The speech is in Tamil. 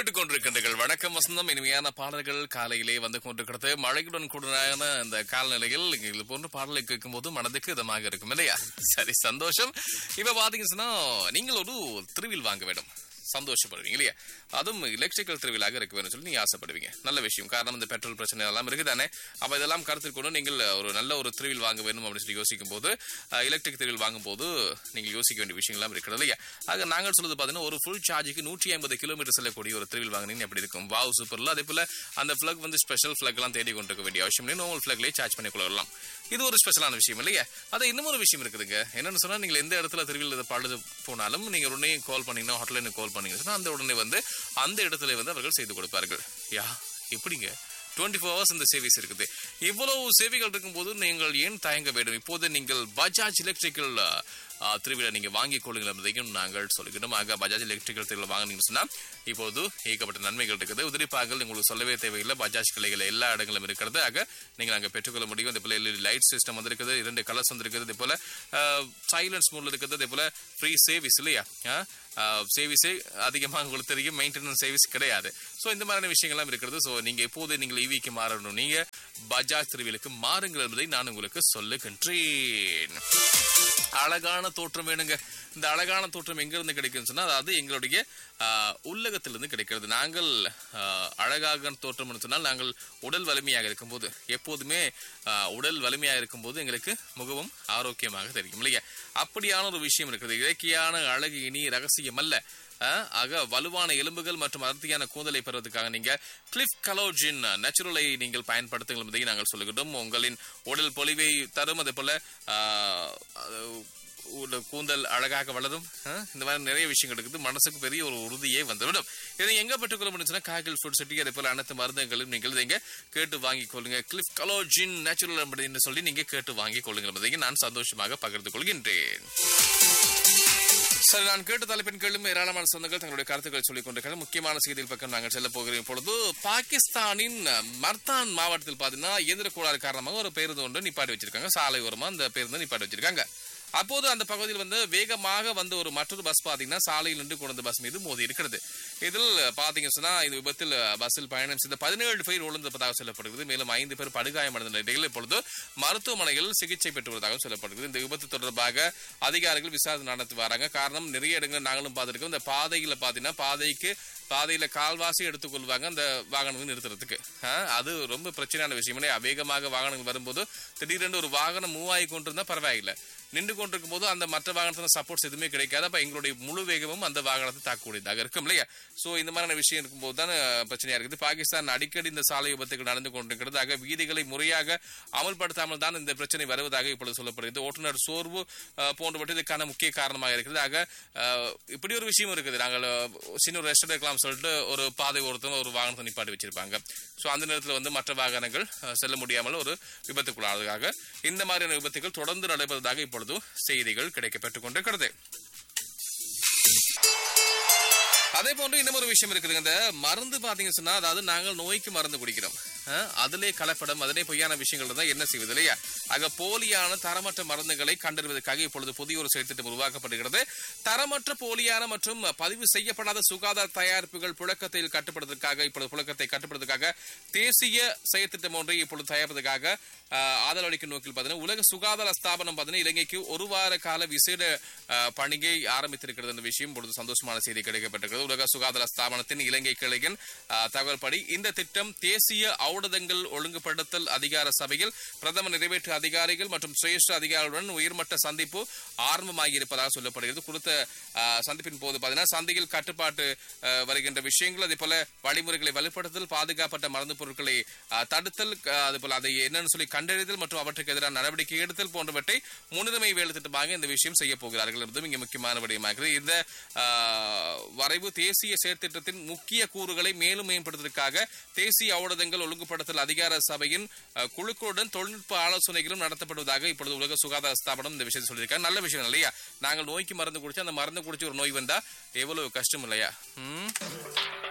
கேட்டுக் கொண்டிருக்கின்றீர்கள் வணக்கம் வசந்தம் இனிமையான பாடல்கள் காலையிலே வந்து கொண்டிருக்கிறது மழையுடன் கூடனான இந்த காலநிலையில் இது போன்ற பாடலை கேட்கும் போது மனதுக்கு இதமாக இருக்கும் இல்லையா சரி சந்தோஷம் இப்ப பாத்தீங்கன்னா நீங்கள் ஒரு திருவில் வாங்க வேண்டும் சந்தோஷப்படுவீங்க இல்லையா அதுவும் எலக்ட்ரிக்கல் திருவிழாக இருக்க வேணும்னு சொல்லி நீங்க ஆசைப்படுவீங்க நல்ல விஷயம் காரணம் இந்த பெட்ரோல் பிரச்சனை எல்லாம் இருக்குதானே அப்ப இதெல்லாம் கருத்தில் கொண்டு நீங்கள் ஒரு நல்ல ஒரு திருவில் வாங்க வேணும் அப்படின்னு சொல்லி யோசிக்கும் போது எலக்ட்ரிக் திருவில் வாங்கும் போது நீங்க யோசிக்க வேண்டிய விஷயங்கள்லாம் இருக்கிறது இல்லையா ஆக நாங்கள் சொல்றது பாத்தீங்கன்னா ஒரு ஃபுல் சார்ஜுக்கு நூற்றி ஐம்பது கிலோமீட்டர் செல்லக்கூடிய ஒரு திருவில் வாங்கினீங்க எப்படி இருக்கும் வாவ் சூப்பர்ல அதே போல அந்த பிளக் வந்து ஸ்பெஷல் பிளக் எல்லாம் தேடி கொண்டிருக்க வேண்டிய அவசியம் இல்லை நார்மல் பிளக்லேயே சார்ஜ் பண்ணி கொள்ளலாம் இது ஒரு ஸ்பெஷலான விஷயம் இல்லையா அது இன்னும் ஒரு விஷயம் இருக்குதுங்க என்னன்னு சொன்னா நீங்க எந்த இடத்துல திருவில் இதை பழுது போனாலும் நீங்க உடனே கால் பண்ணீங்கன்னா ஹாட்லைனுக்கு கால் பண்ணீங்கன்னு சொன்னா அந்த உடனே வந்து அந்த இடத்துல வந்து அவர்கள் செய்து கொடுப்பார்கள் யா எப்படிங்க டுவெண்ட்டி ஃபோர் ஹவர்ஸ் இந்த சேவைஸ் இருக்குது இவ்வளவு சேவைகள் இருக்கும்போது நீங்கள் ஏன் தயங்க வேண்டும் இப்போது நீங்கள் பஜாஜ் எலக்ட்ரிக்கல் திருவிழா நீங்க வாங்கிக் கொள்ளுங்கள் என்பதையும் நாங்கள் சொல்லிக்கிட்டோம் ஆக பஜாஜ் எலக்ட்ரிக்கல் திருவிழா வாங்கினீங்கன்னு சொன்னா இப்போது ஏகப்பட்ட நன்மைகள் இருக்குது உதிரிப்பாக உங்களுக்கு சொல்லவே தேவையில்லை பஜாஜ் கிளைகள் எல்லா இடங்களும் இருக்கிறது ஆக நீங்கள் அங்கே பெற்றுக்கொள்ள முடியும் அதே போல எல்இடி லைட் சிஸ்டம் வந்திருக்குது இரண்டு கலர்ஸ் வந்திருக்குது அதே போல சைலன்ஸ் மோட்ல இருக்குது அதே போல ஃப்ரீ சேவிஸ் இல்லையா சேவிஸே அதிகமாக உங்களுக்கு தெரியும் மெயின்டெனன்ஸ் சேவிஸ் கிடையாது ஸோ இந்த மாதிரியான விஷயங்கள்லாம் இருக்கிறது ஸோ நீங்க எப்போது நீங்கள் ஈவிக்கு மாறணும் நீங்க பஜாஜ் திருவிலுக்கு மாறுங்கள் என்பதை நான் உங்களுக்கு சொல்லுகின்றேன் அழகான தோற்றம் வேணுங்க இந்த அழகான தோற்றம் எங்கிருந்து கிடைக்குன்னு சொன்னா அதாவது எங்களுடைய உள்ளகத்திலிருந்து கிடைக்கிறது நாங்கள் அழகாக தோற்றம் சொன்னால் நாங்கள் உடல் வலிமையாக இருக்கும்போது எப்போதுமே உடல் வலிமையாக இருக்கும்போது எங்களுக்கு முகவும் ஆரோக்கியமாக தெரியும் இல்லையா அப்படியான ஒரு விஷயம் இருக்குது இயற்கையான அழகு இனி ரகசியம் அல்ல ஆக வலுவான எலும்புகள் மற்றும் அடர்த்தியான கூந்தலை பெறுவதற்காக நீங்க கிளிஃப் கலோஜின் நேச்சுரலை நீங்கள் பயன்படுத்துங்கள் என்பதை நாங்கள் சொல்லுகின்றோம் உங்களின் உடல் பொலிவை தரும் அதே போல கூந்தல் அழகாக வளரும் இந்த மாதிரி நிறைய விஷயங்கள் இருக்குது மனசுக்கு பெரிய ஒரு உறுதியே வந்துவிடும் இதை எங்க பெற்றுக்கொள்ள முடிஞ்சுன்னா காய்கல் ஃபுட் சிட்டி அதே போல அனைத்து மருந்துகளும் நீங்கள் இங்க கேட்டு வாங்கிக் கொள்ளுங்க கிளிஃப் கலோஜின் நேச்சுரல் அப்படின்னு சொல்லி நீங்க கேட்டு வாங்கிக் கொள்ளுங்கள் என்பதை நான் சந்தோஷமாக பகிர்ந்து கொள்கின்றேன் சரி நான் கேட்ட தலைப்பின் கேளும் ஏராளமான சொந்தங்கள் தங்களுடைய கருத்துக்களை சொல்லிக் கொண்டிருக்கிறார் முக்கியமான செய்திகள் பக்கம் நாங்கள் செல்ல போகிறோம் பொழுது பாகிஸ்தானின் மர்தான் மாவட்டத்தில் பாத்தீங்கன்னா இயந்திர கோளாறு காரணமாக ஒரு பேருந்து ஒன்று நிப்பாட்டி வச்சிருக்காங்க சாலை ஓரமா அந்த பேருந்து நிப்பாட்டி வச்சிருக்காங்க அப்போது அந்த பகுதியில் வந்து வேகமாக வந்த ஒரு மற்றொரு பஸ் பாத்தீங்கன்னா சாலையில் நின்று கொண்ட பஸ் மீது மோதி இருக்கிறது இதில் பாத்தீங்க சொன்னா இந்த விபத்தில் பஸ்ஸில் பயணம் செய்த பதினேழு பேர் உழந்திருப்பதாக சொல்லப்படுகிறது மேலும் ஐந்து பேர் படுகாயமடைந்த நிலையில் இப்பொழுது மருத்துவமனையில் சிகிச்சை பெற்று வருவதாக சொல்லப்படுகிறது இந்த விபத்து தொடர்பாக அதிகாரிகள் விசாரணை நடத்தி வராங்க காரணம் நிறைய இடங்கள் நாங்களும் பார்த்திருக்கோம் இந்த பாதையில பாத்தீங்கன்னா பாதைக்கு பாதையில கால்வாசி எடுத்துக்கொள்வாங்க அந்த வாகனங்கள் நிறுத்துறதுக்கு அது ரொம்ப பிரச்சனையான விஷயம் வேகமாக வாகனங்கள் வரும்போது திடீரென்று ஒரு வாகனம் மூவ் ஆகி கொண்டிருந்தா பரவாயில்லை நின்று கொண்டிருக்கும் போது அந்த மற்ற வாகனத்துல சப்போர்ட்ஸ் எதுவுமே கிடைக்காது அப்ப எங்களுடைய முழு வேகமும் அந்த வாகனத்தை தாக்கக்கூடியதாக இருக்கும் இல்லையா சோ இந்த மாதிரியான விஷயம் இருக்கும்போது தான் பிரச்சனையா இருக்குது பாகிஸ்தான் அடிக்கடி இந்த சாலை விபத்துகள் நடந்து கொண்டிருக்கிறது ஆக வீதிகளை முறையாக அமல்படுத்தாமல் தான் இந்த பிரச்சனை வருவதாக இப்பொழுது சொல்லப்படுகிறது ஓட்டுநர் சோர்வு போன்றவற்றை இதுக்கான முக்கிய காரணமாக இருக்கிறது ஆக இப்படி ஒரு விஷயம் இருக்குது நாங்கள் சின்ன ஒரு ரெஸ்ட் எடுக்கலாம் சொல்லிட்டு ஒரு பாதை ஓரத்தில் ஒரு வாகனத்தை நிப்பாட்டி வச்சிருப்பாங்க ஸோ அந்த நேரத்தில் வந்து மற்ற வாகனங்கள் செல்ல முடியாமல் ஒரு விபத்துக்குள்ளாததாக இந்த மாதிரியான விபத்துகள் தொடர்ந்து நடைபெறுவதாக இப்பொழுது செய்திகள் கிடைக்கப்பட்டுக் கொண்டிருக்கிறது அதே போன்று இன்னும் ஒரு விஷயம் இருக்குது இந்த மருந்து பாத்தீங்கன்னு சொன்னா அதாவது நாங்கள் நோய்க்கு மருந்து குடிக்கிறோம் அதிலே கலப்படம் அதிலே பொய்யான விஷயங்கள் தான் என்ன செய்வது இல்லையா ஆக போலியான தரமற்ற மருந்துகளை கண்டறிவதற்காக இப்பொழுது புதிய ஒரு செயற்திட்டம் உருவாக்கப்படுகிறது தரமற்ற போலியான மற்றும் பதிவு செய்யப்படாத சுகாதார தயாரிப்புகள் புழக்கத்தில் கட்டுப்படுவதற்காக இப்பொழுது புழக்கத்தை கட்டுப்படுவதற்காக தேசிய செயற்திட்டம் ஒன்றை இப்பொழுது தயாரிப்பதற்காக ஆதரவளிக்கும் நோக்கில் பார்த்தீங்கன்னா உலக சுகாதார ஸ்தாபனம் பார்த்தீங்கன்னா இலங்கைக்கு ஒரு வார கால விசேட பணிகை ஆரம்பித்திருக்கிறது என்ற விஷயம் பொழுது சந்தோஷமான செய்தி கிடைக்கப்பட்டிருக்கிறது உலக சுகாதார ஸ்தாபனத்தின் இலங்கை கிளையின் தகவல் படி இந்த திட்டம் தேசிய ஊடகங்கள் ஒழுங்குபடுத்தல் அதிகார சபையில் பிரதம நிறைவேற்று அதிகாரிகள் மற்றும் சிரேஷ்ட அதிகாரிகளுடன் உயர்மட்ட சந்திப்பு ஆரம்பமாகியிருப்பதாக சொல்லப்படுகிறது கொடுத்த சந்திப்பின் போது பார்த்தீங்கன்னா சந்தையில் கட்டுப்பாட்டு வருகின்ற விஷயங்கள் அதே போல வழிமுறைகளை வலுப்படுத்தல் பாதுகாப்பட்ட மருந்து பொருட்களை தடுத்தல் அதே போல அதை என்னன்னு சொல்லி கண்டறிதல் மற்றும் அவற்றுக்கு எதிரான நடவடிக்கை எடுத்தல் போன்றவற்றை முன்னுரிமை வேலை திட்டமாக இந்த விஷயம் செய்ய போகிறார்கள் என்பதும் இங்கே முக்கியமான விடயமாகிறது இந்த வரைவு தேசிய செயற்திட்டத்தின் முக்கிய கூறுகளை மேலும் மேம்படுத்துவதற்காக தேசிய ஊடகங்கள் ஒழுங்குபடுத்தல் அதிகார சபையின் குழுக்களுடன் தொழில்நுட்ப ஆலோசனைகளும் நடத்தப்படுவதாக இப்பொழுது உலக சுகாதார ஸ்தாபனம் இந்த விஷயத்தை சொல்லியிருக்காங்க நல்ல விஷயம் இல்லையா நாங்கள் நோய்க்கு மருந்து குடிச்சு அந்த மருந்து குடிச்சு ஒரு நோய் வந்தா எவ்வளவு கஷ்டம் இல்லையா